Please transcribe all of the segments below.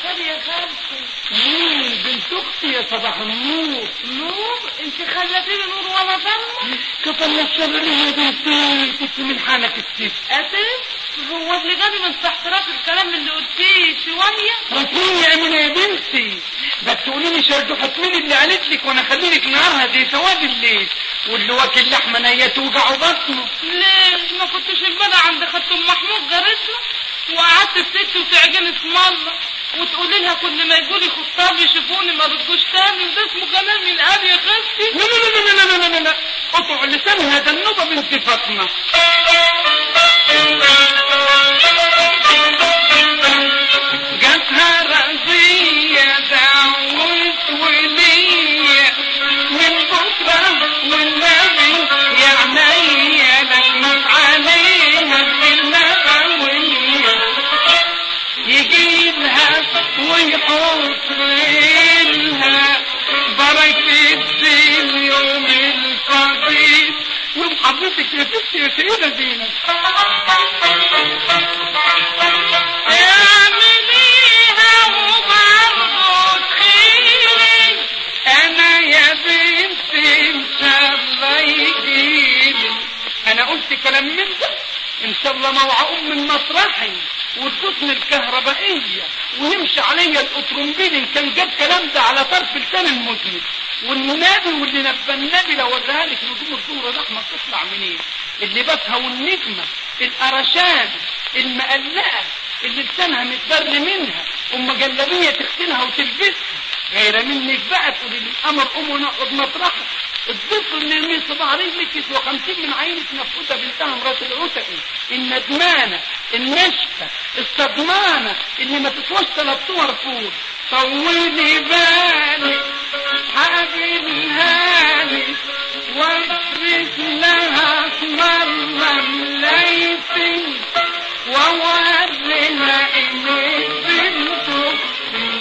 خالي يا خالتي مم، بنت اختي يا صباح النور نور انت خلتيني نور وانا ضلمه كفل الشر يا بنتي كنت من حالك الست اسف هو اللي جابي من تحت راس الكلام اللي قلتيه شويه رسمين يا امينه يا بنتي بس تقولي لي شردوحة مين اللي قالت لك وانا خليلك نهارها زي سواد الليل واللي واكل لحمه نيه توجعه بطنه ليه ما كنتش البدا عند خدت ام محمود جارتنا وقعدت تفتي وتعجن اسم الله وتقولي لها كل ما يجولي خطاب يشوفوني ما ردوش تاني وده اسمه كلام من ابي يا خالتي لا لا لا لا لا لا لا لا قطع لسانها ده النوبة بنت فاطمة جاتها رزية دعوت ولية من بكرة والنبي يا عينيا لكنت عليها بالنبوية يجيبها ويحط لها بركة اليوم الفضيل يوم حضرتك يا ستي يا سيدة زينب اعمليها وبرضه تخيلي انا يا بنتي ان شاء الله يجيلي انا قلت كلام من ده ان شاء الله موعى ام من مطرحي والقسم الكهربائية ويمشي عليا الأطرمبيل إن كان جاب كلام ده على طرف لسان المذنب والنبي واللي نبى النبي لو وريها لك نجوم الظهر الأحمر تطلع منين اللي بسها والنجمة القرشان المقلقة اللي لسانها متبر منها أم جلابية تختنها وتلبسها غير منك بقى تقولي لي القمر قوم ونقعد مطرحها الطفل اللي يرمي صباع رجلك يسوى خمسين من عينة نفوتة بنتها مرات العتقي الندمانة النشفة الصدمانة اللي ما تسواش ثلاث صور فول طولي بالك حاجبها لي واصرف لها اسمر ملايتي ووريها انك بنت اختي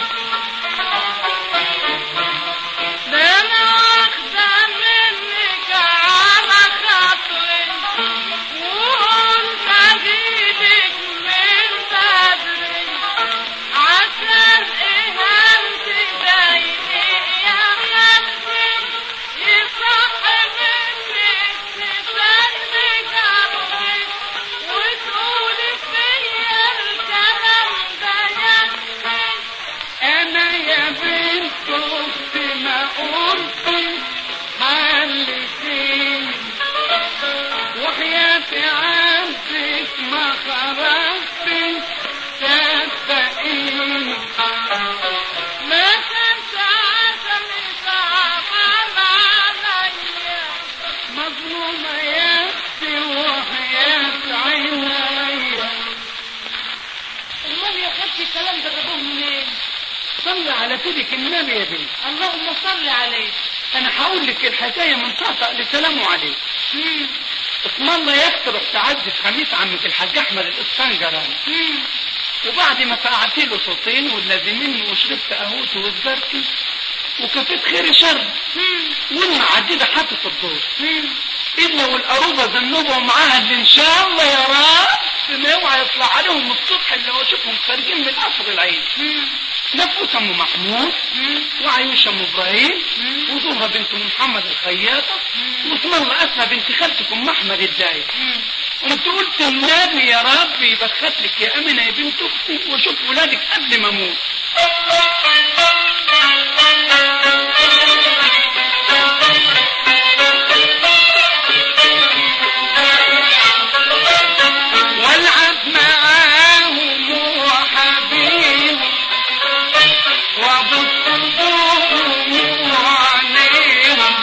ده انا واخده منك على خاطري وقلت اجيبك من بدري عشان اهانتي ضايقني يا خالتي يصح منك تسلي جبري وتقولي فيا الكلام ده يكفي انا يا بنت اختي ما قلت حلتين وحياتي عندك ما خرجت صدقيني ما كانش عشمي صعبان عليا مظلومة يا اختي وحياة عينيا امال يا خالتي الكلام ده جابوه منين صلي على سيدك النبي يا بنت اللهم صل عليه انا هقول لك الحكاية من طقطق لسلامه عليك مم. اسم الله يكتر تعدي خميس عمك الحاج احمد الاسكندراني مم. وبعد ما فقعت له صوتين واللازمين وشربت قهوته وسجارتي وكفيت خير شر مم. وانا عديدة حاطط الدور مم. الا والقروبة ذنوبة ومعاها اللي ان شاء الله يا رب ما اوعى يطلع عليهم الصبح اللي هو اشوفهم خارجين من قصر العين مم. نفوس ام محمود مم. وعيوش ام ابراهيم مم. وزهرة بنت محمد الخياطة واسم الله اسمى بنت خالتك ام احمد الداية مم. وانت قلت النبي يا رب يبخت لك يا امنه يا بنت اختي واشوف ولادك قبل ما اموت والعب معاهم وحبيهم وابص لهم وعليهم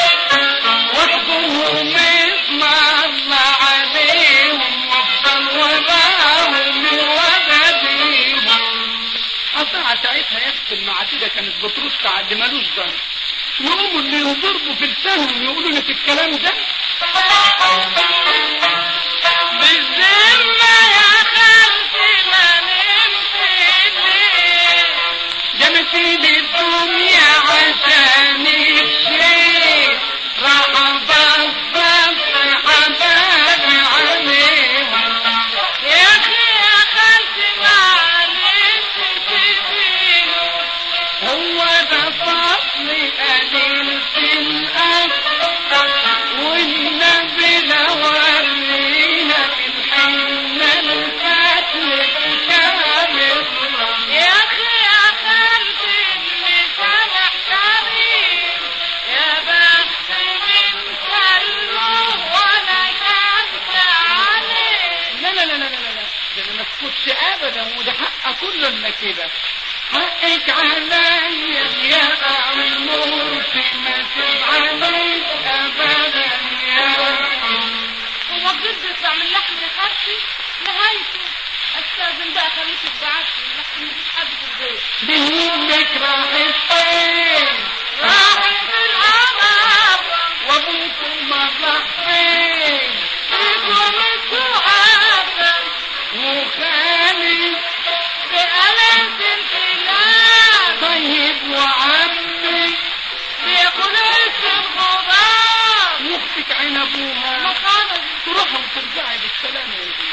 واحضنهم اسم الله عليهم وافضل وراهم وبديهم قطع ساعتها يكفي المعاتيدة كانت بترص على اللي مالوش ذنب يقوموا اللي ينضربوا في لسانهم يقولوا لك الكلام ده بالذمة يا خالتي ما نمت ليه جمت لي الدنيا عشان الشيء راح ابصبص حبابي عليهم يا اخي يا خالتي معلش سيبيني لا لا لا لا لا ده انا ما اسكتش ابدا وده حق كله الا كده حقك عليا يا عمور في ما عليك ابدا يا هو الجد يطلع من لحم يا خالتي نهايته استاذن بقى خليك تبعتي لكن مفيش حد في البيت بهمك راحت فين راحت القمر وابوكم ما راح فين يكون السعادة وخالي بألف البلاد طيب وعمي بيخلص الغراب واختك عين ابوها مكانه تروحوا وترجعي بالسلامة يا بيه.